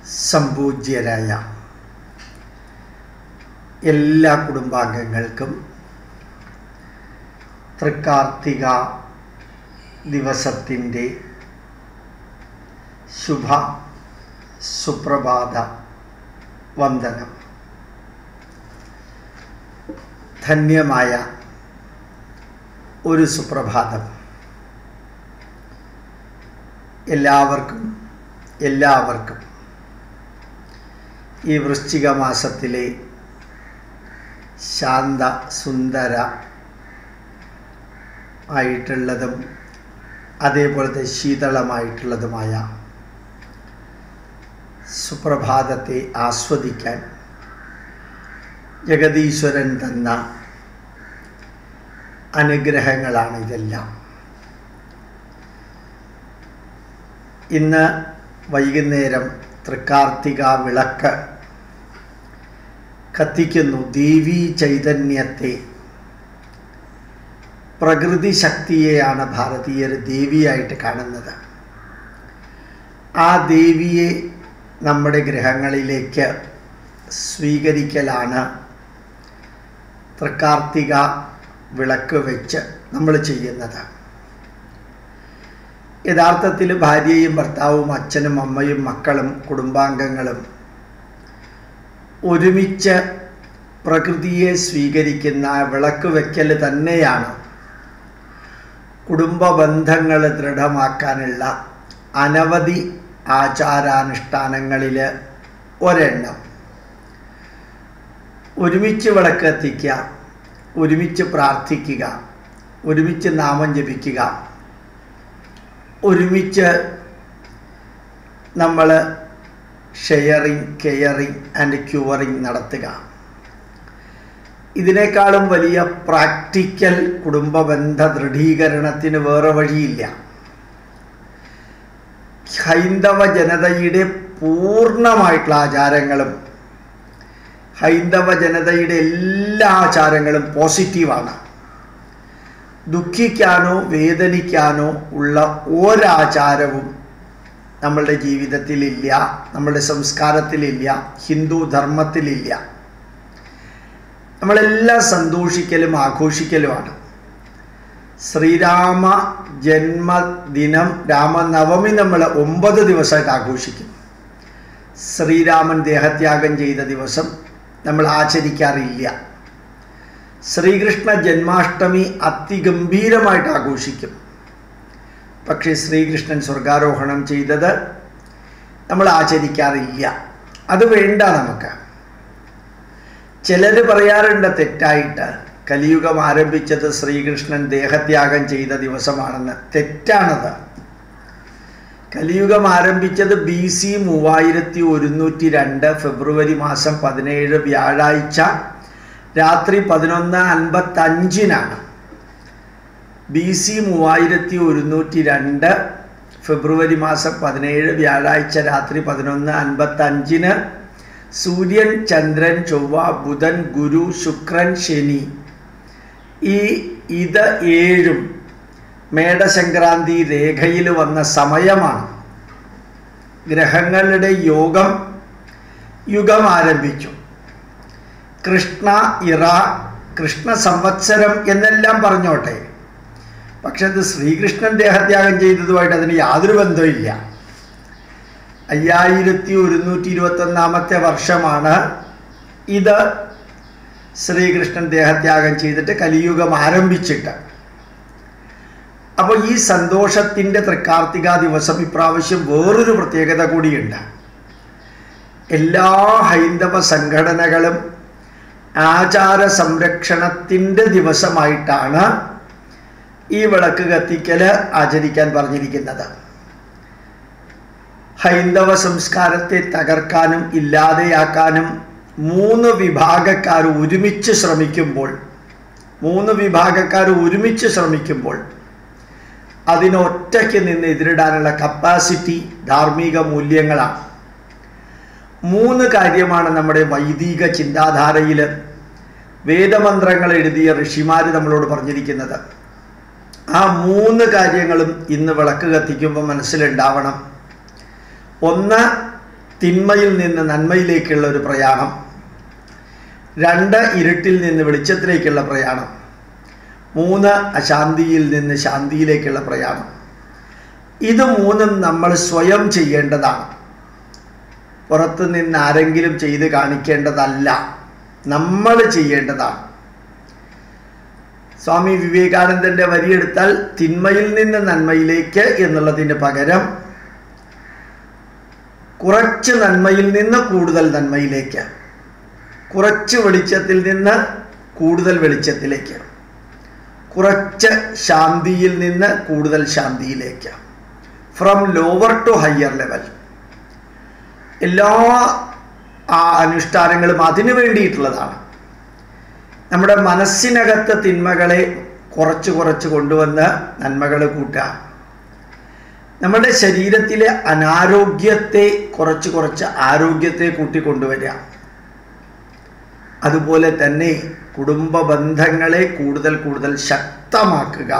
സംപൂജ്യരായ എല്ലാ കുടുംബാംഗങ്ങൾക്കും തൃക്കാർത്തിക ദിവസത്തിൻ്റെ ശുഭ സുപ്രഭാത വന്ദനം ധന്യമായ ഒരു സുപ്രഭാതം എല്ലാവർക്കും എല്ലാവർക്കും ഈ വൃശ്ചിക മാസത്തിലെ ശാന്ത സുന്ദര ആയിട്ടുള്ളതും അതേപോലത്തെ ശീതളമായിട്ടുള്ളതുമായ സുപ്രഭാതത്തെ ആസ്വദിക്കാൻ ജഗതീശ്വരൻ തന്ന അനുഗ്രഹങ്ങളാണ് ഇതെല്ലാം ഇന്ന് വൈകുന്നേരം തൃക്കാർത്തിക വിളക്ക് കത്തിക്കുന്നു ദേവീ ചൈതന്യത്തെ പ്രകൃതി ശക്തിയെയാണ് ഭാരതീയർ ദേവിയായിട്ട് കാണുന്നത് ആ ദേവിയെ നമ്മുടെ ഗ്രഹങ്ങളിലേക്ക് സ്വീകരിക്കലാണ് തൃക്കാർത്തിക വിളക്ക് വെച്ച് നമ്മൾ ചെയ്യുന്നത് യഥാർത്ഥത്തിൽ ഭാര്യയും ഭർത്താവും അച്ഛനും അമ്മയും മക്കളും കുടുംബാംഗങ്ങളും ഒരുമിച്ച് പ്രകൃതിയെ സ്വീകരിക്കുന്ന വിളക്ക് വയ്ക്കൽ തന്നെയാണ് കുടുംബ ബന്ധങ്ങൾ ദൃഢമാക്കാനുള്ള അനവധി ആചാരാനുഷ്ഠാനങ്ങളിൽ ഒരെണ്ണം ഒരുമിച്ച് വിളക്ക് എത്തിക്കുക ഒരുമിച്ച് പ്രാർത്ഥിക്കുക ഒരുമിച്ച് നാമം ജപിക്കുക ഒരുമിച്ച് നമ്മൾ ഷെയറിങ് കെയറിങ് ആൻഡ് ക്യൂറിങ് നടത്തുക ഇതിനേക്കാളും വലിയ പ്രാക്ടിക്കൽ കുടുംബ ബന്ധ ദൃഢീകരണത്തിന് വേറെ വഴിയില്ല ഹൈന്ദവ ജനതയുടെ പൂർണ്ണമായിട്ടുള്ള ആചാരങ്ങളും ഹൈന്ദവ ജനതയുടെ എല്ലാ ആചാരങ്ങളും പോസിറ്റീവാണ് ദുഃഖിക്കാനോ വേദനിക്കാനോ ഉള്ള ഒരാചാരവും നമ്മളുടെ ജീവിതത്തിലില്ല നമ്മളുടെ സംസ്കാരത്തിലില്ല ഹിന്ദു ധർമ്മത്തിലില്ല നമ്മളെല്ലാം സന്തോഷിക്കലും ആഘോഷിക്കലുമാണ് ശ്രീരാമ ജന്മദിനം രാമനവമി നമ്മൾ ഒമ്പത് ദിവസമായിട്ട് ആഘോഷിക്കും ശ്രീരാമൻ ദേഹത്യാഗം ചെയ്ത ദിവസം നമ്മൾ ആചരിക്കാറില്ല ശ്രീകൃഷ്ണ ജന്മാഷ്ടമി അതിഗംഭീരമായിട്ട് ആഘോഷിക്കും പക്ഷേ ശ്രീകൃഷ്ണൻ സ്വർഗാരോഹണം ചെയ്തത് നമ്മൾ ആചരിക്കാറില്ല അത് വേണ്ട നമുക്ക് ചിലർ പറയാറുണ്ട് തെറ്റായിട്ട് കലിയുഗം ആരംഭിച്ചത് ശ്രീകൃഷ്ണൻ ദേഹത്യാഗം ചെയ്ത ദിവസമാണെന്ന് തെറ്റാണത് കലിയുഗം ആരംഭിച്ചത് ബി സി മൂവായിരത്തി ഒരുന്നൂറ്റി രണ്ട് ഫെബ്രുവരി മാസം പതിനേഴ് വ്യാഴാഴ്ച രാത്രി പതിനൊന്ന് അൻപത്തഞ്ചിനാണ് ബി സി മൂവായിരത്തി ഒരുന്നൂറ്റി രണ്ട് ഫെബ്രുവരി മാസം പതിനേഴ് വ്യാഴാഴ്ച രാത്രി പതിനൊന്ന് അൻപത്തഞ്ചിന് സൂര്യൻ ചന്ദ്രൻ ചൊവ്വ ബുധൻ ഗുരു ശുക്രൻ ശനി ഈ ഇത് ഏഴും മേടസംക്രാന്തി രേഖയിൽ വന്ന സമയമാണ് ഗ്രഹങ്ങളുടെ യോഗം യുഗം ആരംഭിച്ചു കൃഷ്ണ ഇറ കൃഷ്ണ സംവത്സരം എന്നെല്ലാം പറഞ്ഞോട്ടെ പക്ഷെ അത് ശ്രീകൃഷ്ണൻ ദേഹത്യാഗം ചെയ്തതുമായിട്ട് അതിന് യാതൊരു ബന്ധമില്ല അയ്യായിരത്തി ഒരുന്നൂറ്റി ഇരുപത്തൊന്നാമത്തെ വർഷമാണ് ഇത് ശ്രീകൃഷ്ണൻ ദേഹത്യാഗം ചെയ്തിട്ട് കലിയുഗം ആരംഭിച്ചിട്ട് അപ്പോൾ ഈ സന്തോഷത്തിൻ്റെ തൃക്കാർത്തിക ദിവസം ഇപ്രാവശ്യം വേറൊരു പ്രത്യേകത കൂടിയുണ്ട് എല്ലാ ഹൈന്ദവ സംഘടനകളും ആചാര സംരക്ഷണത്തിൻ്റെ ദിവസമായിട്ടാണ് ഈ വിളക്ക് കത്തിക്കൽ ആചരിക്കാൻ പറഞ്ഞിരിക്കുന്നത് ഹൈന്ദവ സംസ്കാരത്തെ തകർക്കാനും ഇല്ലാതെയാക്കാനും മൂന്ന് വിഭാഗക്കാർ ഒരുമിച്ച് ശ്രമിക്കുമ്പോൾ മൂന്ന് വിഭാഗക്കാർ ഒരുമിച്ച് ശ്രമിക്കുമ്പോൾ അതിനൊറ്റയ്ക്ക് നിന്ന് എതിരിടാനുള്ള കപ്പാസിറ്റി ധാർമ്മിക മൂല്യങ്ങളാണ് മൂന്ന് കാര്യമാണ് നമ്മുടെ വൈദിക ചിന്താധാരയിൽ വേദമന്ത്രങ്ങൾ എഴുതിയ ഋഷിമാർ നമ്മളോട് പറഞ്ഞിരിക്കുന്നത് ആ മൂന്ന് കാര്യങ്ങളും ഇന്ന് വിളക്ക് കത്തിക്കുമ്പോൾ മനസ്സിലുണ്ടാവണം ഒന്ന് തിന്മയിൽ നിന്ന് നന്മയിലേക്കുള്ള ഒരു പ്രയാണം രണ്ട് ഇരുട്ടിൽ നിന്ന് വെളിച്ചത്തിലേക്കുള്ള പ്രയാണം മൂന്ന് അശാന്തിയിൽ നിന്ന് ശാന്തിയിലേക്കുള്ള പ്രയാണം ഇത് മൂന്നും നമ്മൾ സ്വയം ചെയ്യേണ്ടതാണ് പുറത്തു നിന്ന് ആരെങ്കിലും ചെയ്ത് കാണിക്കേണ്ടതല്ല നമ്മൾ ചെയ്യേണ്ടതാണ് സ്വാമി വിവേകാനന്ദന്റെ വരിയെടുത്താൽ തിന്മയിൽ നിന്ന് നന്മയിലേക്ക് എന്നുള്ളതിന് പകരം കുറച്ച് നന്മയിൽ നിന്ന് കൂടുതൽ നന്മയിലേക്ക് കുറച്ച് വെളിച്ചത്തിൽ നിന്ന് കൂടുതൽ വെളിച്ചത്തിലേക്ക് കുറച്ച് ശാന്തിയിൽ നിന്ന് കൂടുതൽ ശാന്തിയിലേക്ക് from lower to higher level എല്ലാ ആ അനുഷ്ഠാനങ്ങളും അതിനു വേണ്ടിയിട്ടുള്ളതാണ് നമ്മുടെ മനസ്സിനകത്ത് തിന്മകളെ കുറച്ച് കുറച്ച് കൊണ്ടുവന്ന് നന്മകൾ കൂട്ടുക നമ്മുടെ ശരീരത്തിലെ അനാരോഗ്യത്തെ കുറച്ച് കുറച്ച് ആരോഗ്യത്തെ കൂട്ടിക്കൊണ്ടുവരിക അതുപോലെ തന്നെ കുടുംബ ബന്ധങ്ങളെ കൂടുതൽ കൂടുതൽ ശക്തമാക്കുക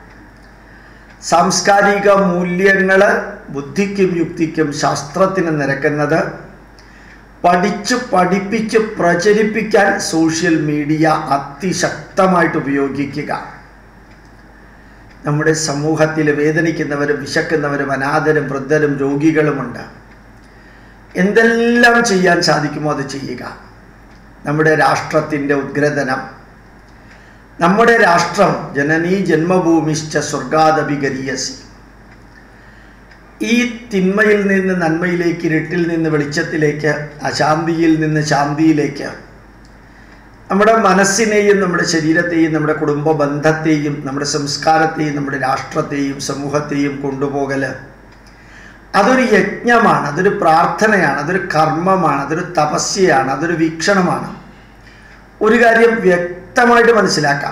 സാംസ്കാരിക മൂല്യങ്ങൾ ബുദ്ധിക്കും യുക്തിക്കും ശാസ്ത്രത്തിന് നിരക്കുന്നത് പഠിച്ച് പഠിപ്പിച്ച് പ്രചരിപ്പിക്കാൻ സോഷ്യൽ മീഡിയ അതിശക്തമായിട്ട് ഉപയോഗിക്കുക നമ്മുടെ സമൂഹത്തിൽ വേദനിക്കുന്നവരും വിശക്കുന്നവരും അനാഥരും വൃദ്ധരും രോഗികളുമുണ്ട് എന്തെല്ലാം ചെയ്യാൻ സാധിക്കുമോ അത് ചെയ്യുക നമ്മുടെ രാഷ്ട്രത്തിൻ്റെ ഉദ്ഗ്രഥനം നമ്മുടെ രാഷ്ട്രം ജനനീ ജന്മഭൂമിശ്ച സ്വർഗാദപിഗരീയസി ഈ തിന്മയിൽ നിന്ന് നന്മയിലേക്ക് ഇരുട്ടിൽ നിന്ന് വെളിച്ചത്തിലേക്ക് അശാന്തിയിൽ നിന്ന് ശാന്തിയിലേക്ക് നമ്മുടെ മനസ്സിനെയും നമ്മുടെ ശരീരത്തെയും നമ്മുടെ കുടുംബ ബന്ധത്തെയും നമ്മുടെ സംസ്കാരത്തെയും നമ്മുടെ രാഷ്ട്രത്തെയും സമൂഹത്തെയും കൊണ്ടുപോകല് അതൊരു യജ്ഞമാണ് അതൊരു പ്രാർത്ഥനയാണ് അതൊരു കർമ്മമാണ് അതൊരു തപസ്യയാണ് അതൊരു വീക്ഷണമാണ് ഒരു കാര്യം വ്യക്തമായിട്ട് മനസ്സിലാക്കാം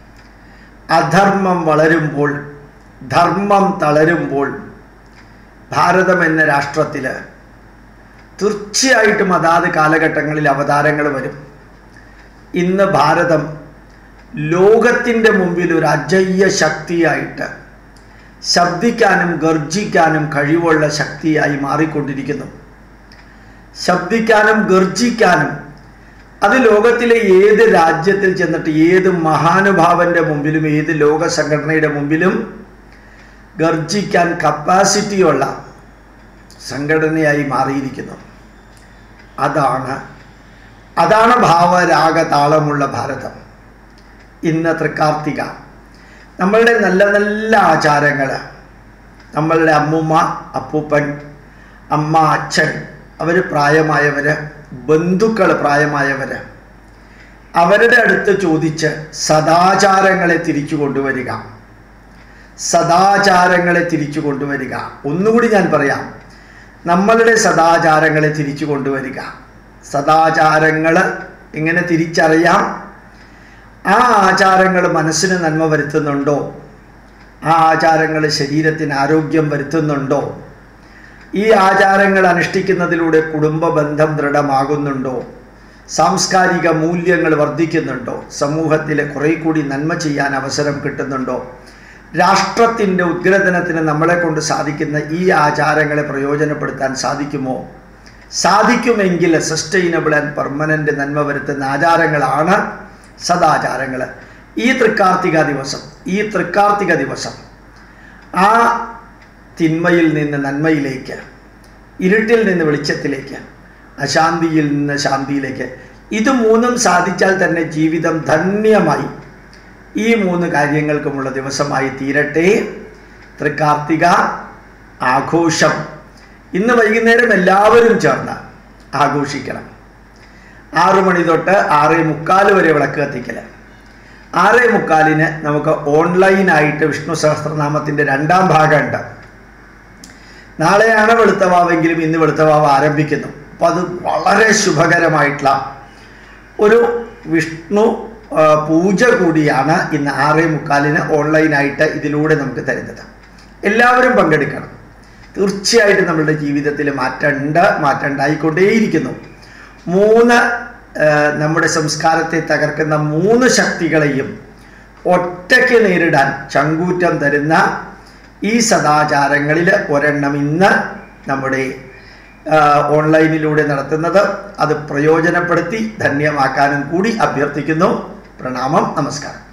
അധർമ്മം വളരുമ്പോൾ ധർമ്മം തളരുമ്പോൾ ഭാരതം എന്ന രാഷ്ട്രത്തിൽ തീർച്ചയായിട്ടും അതാത് കാലഘട്ടങ്ങളിൽ അവതാരങ്ങൾ വരും ഇന്ന് ഭാരതം ലോകത്തിൻ്റെ മുമ്പിൽ ഒരു അജയ്യ ശക്തിയായിട്ട് ശബ്ദിക്കാനും ഗർജിക്കാനും കഴിവുള്ള ശക്തിയായി മാറിക്കൊണ്ടിരിക്കുന്നു ശബ്ദിക്കാനും ഗർജിക്കാനും അത് ലോകത്തിലെ ഏത് രാജ്യത്തിൽ ചെന്നിട്ട് ഏത് മഹാനുഭാവന്റെ മുമ്പിലും ഏത് ലോക സംഘടനയുടെ മുമ്പിലും ഗർജിക്കാൻ കപ്പാസിറ്റിയുള്ള സംഘടനയായി മാറിയിരിക്കുന്നു അതാണ് അതാണ് ഭാവരാഗ താളമുള്ള ഭാരതം ഇന്ന് തൃക്കാർത്തിക നമ്മളുടെ നല്ല നല്ല ആചാരങ്ങൾ നമ്മളുടെ അമ്മുമ്മ അപ്പൂപ്പൻ അമ്മ അച്ഛൻ അവർ പ്രായമായവർ ബന്ധുക്കൾ പ്രായമായവർ അവരുടെ അടുത്ത് ചോദിച്ച് സദാചാരങ്ങളെ തിരിച്ചു കൊണ്ടുവരിക സദാചാരങ്ങളെ തിരിച്ചു കൊണ്ടുവരിക ഒന്നുകൂടി ഞാൻ പറയാം നമ്മളുടെ സദാചാരങ്ങളെ തിരിച്ചു കൊണ്ടുവരിക സദാചാരങ്ങൾ എങ്ങനെ തിരിച്ചറിയാം ആ ആചാരങ്ങൾ മനസ്സിന് നന്മ വരുത്തുന്നുണ്ടോ ആ ആചാരങ്ങൾ ശരീരത്തിന് ആരോഗ്യം വരുത്തുന്നുണ്ടോ ഈ ആചാരങ്ങൾ അനുഷ്ഠിക്കുന്നതിലൂടെ കുടുംബ ബന്ധം ദൃഢമാകുന്നുണ്ടോ സാംസ്കാരിക മൂല്യങ്ങൾ വർദ്ധിക്കുന്നുണ്ടോ സമൂഹത്തിലെ കുറെ കൂടി നന്മ ചെയ്യാൻ അവസരം കിട്ടുന്നുണ്ടോ രാഷ്ട്രത്തിൻ്റെ ഉദ്ഗ്രഥനത്തിന് നമ്മളെ കൊണ്ട് സാധിക്കുന്ന ഈ ആചാരങ്ങളെ പ്രയോജനപ്പെടുത്താൻ സാധിക്കുമോ സാധിക്കുമെങ്കിൽ സസ്റ്റൈനബിൾ ആൻഡ് പെർമനൻ്റ് നന്മ വരുത്തുന്ന ആചാരങ്ങളാണ് സദാചാരങ്ങൾ ഈ തൃക്കാർത്തിക ദിവസം ഈ തൃക്കാർത്തിക ദിവസം ആ തിന്മയിൽ നിന്ന് നന്മയിലേക്ക് ഇരുട്ടിൽ നിന്ന് വെളിച്ചത്തിലേക്ക് അശാന്തിയിൽ നിന്ന് ശാന്തിയിലേക്ക് ഇത് മൂന്നും സാധിച്ചാൽ തന്നെ ജീവിതം ധന്യമായി ഈ മൂന്ന് കാര്യങ്ങൾക്കുമുള്ള ദിവസമായി തീരട്ടെ തൃക്കാർത്തിക ആഘോഷം ഇന്ന് വൈകുന്നേരം എല്ലാവരും ചേർന്ന് ആഘോഷിക്കണം ആറു മണി തൊട്ട് ആറേ മുക്കാൽ വരെ വിളക്ക് കത്തിക്കൽ ആറേ മുക്കാലിന് നമുക്ക് ഓൺലൈനായിട്ട് വിഷ്ണു സഹസ്രനാമത്തിൻ്റെ രണ്ടാം ഭാഗമുണ്ട് നാളെയാണ് വെളുത്തവാവെങ്കിലും ഇന്ന് വെളുത്തവാവ് ആരംഭിക്കുന്നു അപ്പോൾ അത് വളരെ ശുഭകരമായിട്ടുള്ള ഒരു വിഷ്ണു ആ, പൂജ കൂടിയാണ് ഇന്ന് ആറേ മുക്കാലിന് ഓൺലൈനായിട്ട് ഇതിലൂടെ നമുക്ക് തരുന്നത് എല്ലാവരും പങ്കെടുക്കണം തീർച്ചയായിട്ടും നമ്മളുടെ ജീവിതത്തിൽ മാറ്റമുണ്ട് മാറ്റം ഉണ്ടായിക്കൊണ്ടേയിരിക്കുന്നു മൂന്ന് ആ, നമ്മുടെ സംസ്കാരത്തെ തകർക്കുന്ന മൂന്ന് ശക്തികളെയും ഒറ്റയ്ക്ക് നേരിടാൻ ചങ്കൂറ്റം തരുന്ന ഈ സദാചാരങ്ങളിൽ ഒരെണ്ണം ഇന്ന് നമ്മുടെ ആ, ഓൺലൈനിലൂടെ നടത്തുന്നത് അത് പ്രയോജനപ്പെടുത്തി ധന്യമാക്കാനും കൂടി അഭ്യർത്ഥിക്കുന്നു പ്രണാമം നമസ്കാരം